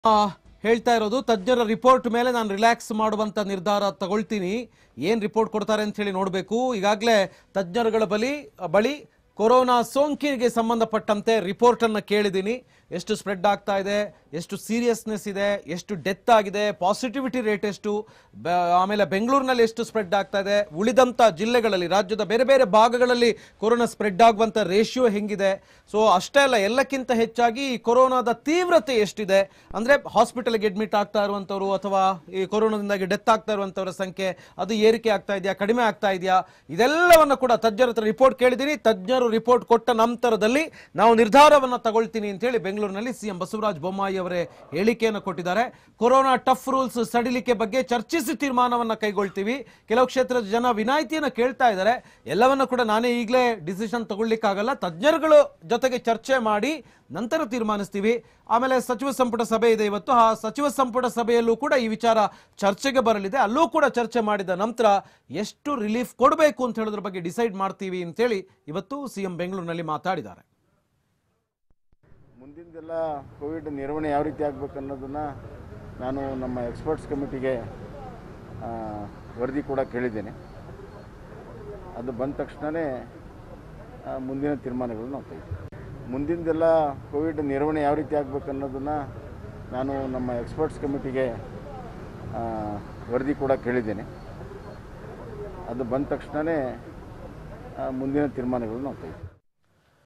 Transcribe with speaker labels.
Speaker 1: ಆ, ಹೇಳ್ತಾ ಇರೋದು ತಜ್ಞರ ರಿಪೋರ್ಟ್ ಮೇಲೆ ನಾನು ರಿಲ್ಯಾಕ್ಸ್ ಮಾಡುವಂತ ನಿರ್ಧಾರ ತಗೊಳ್ತೀನಿ ಏನ್ ರಿಪೋರ್ಟ್ ಕೊಡ್ತಾರೆ ಅಂತ ಹೇಳಿ ನೋಡಬೇಕು ಈಗಾಗಲೇ ತಜ್ಞರುಗಳ ಬಳಿ ಬಳಿ ಕೊರೋನಾ ಸೋಂಕಿಗೆ ಸಂಬಂಧಪಟ್ಟಂತೆ ರಿಪೋರ್ಟ್ ಅನ್ನ ಕೇಳಿದ್ದೀನಿ ಎಷ್ಟು ಸ್ಪ್ರೆಡ್ ಆಗ್ತಾ ಇದೆ ಎಷ್ಟು ಸೀರಿಯಸ್ನೆಸ್ ಇದೆ ಎಷ್ಟು ಡೆತ್ ಆಗಿದೆ ಪಾಸಿಟಿವಿಟಿ ರೇಟ್ ಎಷ್ಟು ಬ- ಆಮೇಲೆ ಬೆಂಗಳೂರಿನಲ್ಲಿ ಎಷ್ಟು ಸ್ಪ್ರೆಡ್ ಆಗ್ತಾ ಇದೆ ಉಳಿದಂತ ಜಿಲ್ಲೆಗಳಲ್ಲಿ ರಾಜ್ಯದ ಬೇರೆ ಬೇರೆ ಭಾಗಗಳಲ್ಲಿ ಕೊರೋನಾ ಸ್ಪ್ರೆಡ್ ಆಗುವಂತ ರೇಷಿಯೋ ಹೆಂಗಿದೆ ಸೊ ಅಷ್ಟೇ ಅಲ್ಲ ಎಲ್ಲಕ್ಕಿಂತ ಹೆಚ್ಚಾಗಿ ಈ ಕೊರೋನಾದ ತೀವ್ರತೆ ಎಷ್ಟಿದೆ ಅಂದ್ರೆ ಹಾಸ್ಪಿಟಲ್ಗೆ ಅಡ್ಮಿಟ್ ಆಗ್ತಾ ಇರುವಂತವ್ರು ಅಥವಾ ಈ ಕೊರೋನಾದಿಂದಾಗಿ ಡೆತ್ ಆಗ್ತಾ ಇರುವಂತವರ ಸಂಖ್ಯೆ ಅದು ಏರಿಕೆ ಆಗ್ತಾ ಇದೆಯಾ ಕಡಿಮೆ ಆಗ್ತಾ ಇದೆಯಾ ಇದೆಲ್ಲವನ್ನ ಕೂಡ ತಜ್ಞರ ಹತ್ರ ರಿಪೋರ್ಟ್ ಕೇಳಿದ್ದೀನಿ ತಜ್ಞರು ರಿಪೋರ್ಟ್ ಕೊಟ್ಟ ನಂತರದಲ್ಲಿ ನಾವು ನಿರ್ಧಾರವನ್ನ ತಗೊಳ್ತೀನಿ ಅಂತ ಹೇಳಿ ಬೆಂಗಳೂರಿನಲ್ಲಿ ಸಿಎಂ ಬಸವರಾಜ ಬೊಮ್ಮಾಯಿ ಅವರೇ ಹೇಳಿಕೆಯನ್ನು ಕೊಟ್ಟಿದ್ದಾರೆ ಕೊರೋನಾ ಟಫ್ ರೂಲ್ಸ್ ಸಡಿಲಿಕೆ ಬಗ್ಗೆ ಚರ್ಚಿಸಿ ತೀರ್ಮಾನವನ್ನ ಕೈಗೊಳ್ತೀವಿ ಕೆಲವು ಕ್ಷೇತ್ರದ ಜನ ವಿನಾಯಿತಿಯನ್ನ ಕೇಳ್ತಾ ಇದ್ದಾರೆ ಎಲ್ಲವನ್ನ ಕೂಡ ನಾನೇ ಈಗಲೇ ಡಿಸಿಷನ್ ತಗೊಳ್ಳಿಕ್ಕಾಗಲ್ಲ ತಜ್ಞರುಗಳು ಜೊತೆಗೆ ಚರ್ಚೆ ಮಾಡಿ ನಂತರ ತೀರ್ಮಾನಿಸ್ತೀವಿ ಆಮೇಲೆ ಸಚಿವ ಸಂಪುಟ ಸಭೆ ಇದೆ ಇವತ್ತು ಆ ಸಚಿವ ಸಂಪುಟ ಸಭೆಯಲ್ಲೂ ಕೂಡ ಈ ವಿಚಾರ ಚರ್ಚೆಗೆ ಬರಲಿದೆ ಅಲ್ಲೂ ಕೂಡ ಚರ್ಚೆ ಮಾಡಿದ ನಂತರ ಎಷ್ಟು ರಿಲೀಫ್ ಕೊಡಬೇಕು ಅಂತ ಹೇಳೋದ್ರ ಬಗ್ಗೆ ಡಿಸೈಡ್ ಮಾಡ್ತೀವಿ ಅಂತೇಳಿ ಇವತ್ತು ಸಿಎಂ ಬೆಂಗಳೂರಿನಲ್ಲಿ ಮಾತಾಡಿದ್ದಾರೆ
Speaker 2: ಮುಂದಿಂದೆಲ್ಲ ಕೋವಿಡ್ ನಿರ್ವಹಣೆ ಯಾವ ರೀತಿ ಆಗಬೇಕು ಅನ್ನೋದನ್ನು ನಾನು ನಮ್ಮ ಎಕ್ಸ್ಪರ್ಟ್ಸ್ ಕಮಿಟಿಗೆ ಆ, ವರದಿ ಕೂಡ ಕೇಳಿದ್ದೇನೆ ಅದು ಬಂದ ತಕ್ಷಣವೇ ಆ, ಮುಂದಿನ ತೀರ್ಮಾನಗಳನ್ನು ನಾವು ತೆಗೆದು ಮುಂದಿಂದೆಲ್ಲ ಕೋವಿಡ್ ನಿರ್ವಹಣೆ ಯಾವ ರೀತಿ ಆಗಬೇಕು ಅನ್ನೋದನ್ನು ನಾನು ನಮ್ಮ ಎಕ್ಸ್ಪರ್ಟ್ಸ್ ಕಮಿಟಿಗೆ ಆ, ವರದಿ ಕೂಡ ಕೇಳಿದ್ದೇನೆ ಅದು ಬಂದ ತಕ್ಷಣವೇ ಆ, ಮುಂದಿನ ತೀರ್ಮಾನಗಳನ್ನು ನಾವು ತೆಗೆದು